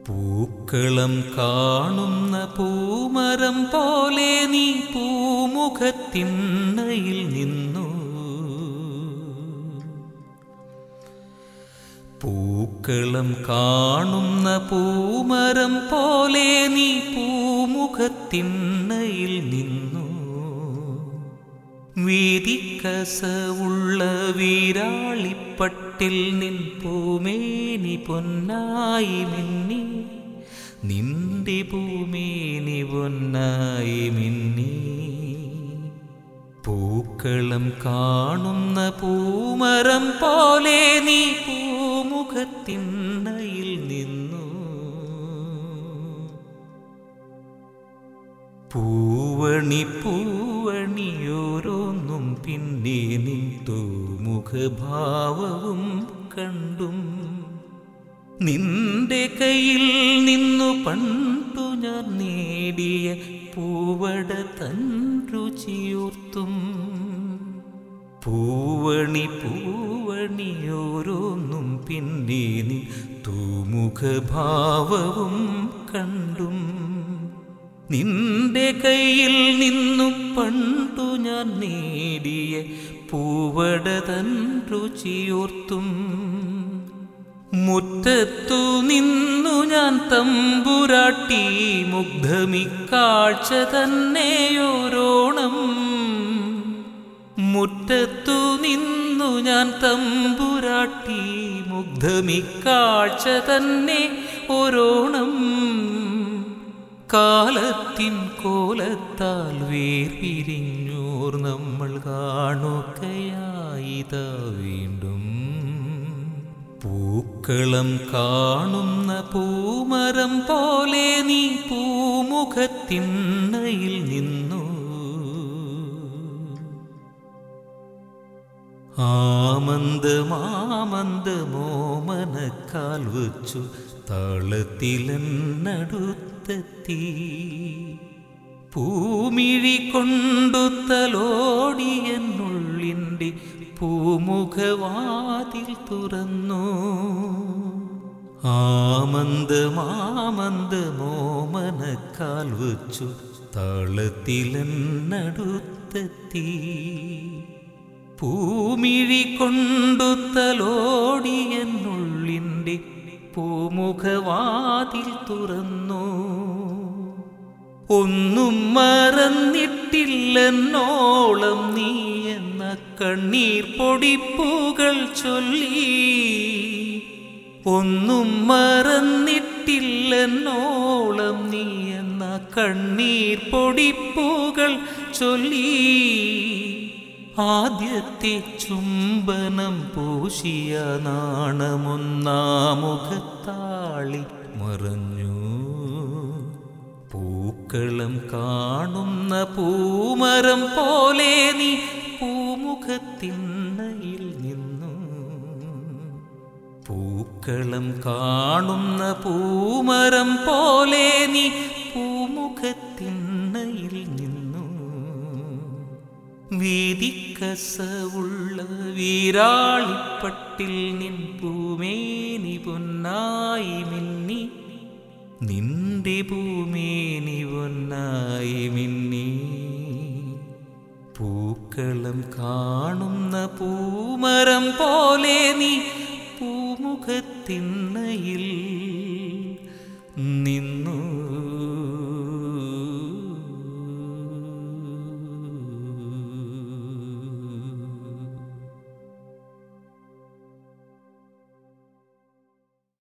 പൂക്കളം കാണുന്ന പൂമരം പോലെ നീ പൂമുഖത്തിണ്ണയിൽ നിന്നു പൂക്കളം കാണുന്ന പൂമരം പോലെ നീ പൂമുഖത്തിണ്ണയിൽ നിന്നു വീതിക്കസവുള്ള വീരാളിപ്പട്ടിൽ നിൻ പൂമേനി പൊന്നായി മിന്നി നിന്റെ പൂമേനി പൊന്നായി മിന്നി പൂക്കളം കാണുന്ന പൂമരം പോലെ നീ പൂമുഖത്തിണ്ണയിൽ നിന്നു പൂവണി പൂവണിയോരോന്നും പിന്നെ നിൻ തൂമുഖഭാവവും കണ്ടും നിന്റെ കയ്യിൽ നിന്നു പണ്ടു ഞാൻ നേടിയ പൂവട തൻ രുചിയോർത്തും പൂവണി പൂവണിയോരോന്നും പിന്നെ നിൻ തൂമുഖഭാവവും കണ്ടും നിന്റെ കയ്യിൽ നിന്നു പണ്ടു ഞാൻ നേടിയ പൂവട തൻ രുചിയോർത്തും മുറ്റത്തു നിന്നു ഞാൻ തമ്പുരാട്ടി മുഗ്ധമിക്കാഴ്ച തന്നെയോരോണം മുറ്റത്തു നിന്നു ഞാൻ തമ്പുരാട്ടി മുഗ്ധമിക്കാഴ്ച തന്നെ ഓരോണം കാലത്തിൻ കോലത്താൽ വേർപിരിഞ്ഞോർ നമ്മൾ കാണുകയായിതാ വീണ്ടും പൂക്കളം കാണുന്ന പൂമരം പോലെ നീ പൂമുഖത്തിണ്ണയിൽ നിന്നു ആമന്ദമാമന്ദമോമനക്കാൽ വച്ചു താളത്തിലെന്നടുത്തെത്തി പൂമിഴി കൊണ്ടു തലോടിയെന്നുള്ളിൻ്റെ പൂമുഖവാതിൽ തുറന്നു ആമന്ദമാമന്ദമോമനക്കാൽ വച്ചു താളത്തിലെന്നടുത്തെത്തി പൂമിഴി കൊണ്ടു തലോടിയെന്നുള്ളിൻ്റെ പൂമുഖവാതിൽ തുറന്നു ഒന്നും മറന്നിട്ടില്ലെന്നോളം നീ എന്ന കണ്ണീർ പൊടിപ്പുകൾ ചൊല്ലി ഒന്നും മറന്നിട്ടില്ലെന്നോളം നീ എന്ന കണ്ണീർ പൊടിപ്പുകൾ ചൊല്ലി ആദ്യത്തെ ചുംബനം പൂശിയ നാണമൊന്നാമുഖത്താളി മറഞ്ഞു പൂക്കളം കാണുന്ന പൂമരം പോലെ നീ പൂമുഖത്തിണ്ണയിൽ നിന്നു പൂക്കളം കാണുന്ന പൂമരം പോലെ നീ പൂമുഖത്തിണ്ണയിൽ നിന്നു വീതിക്കസവുള്ള വീരാളിപ്പട്ടിൽ നിൻ പൂമേനി പൊന്നായി മിന്നി നിന്റെ ഭൂമേനി പൊന്നായി മിന്നി പൂക്കളം കാണുന്ന പൂമരം പോലെ നീ പൂമുഖത്തിണ്ണയിൽ നിന്നു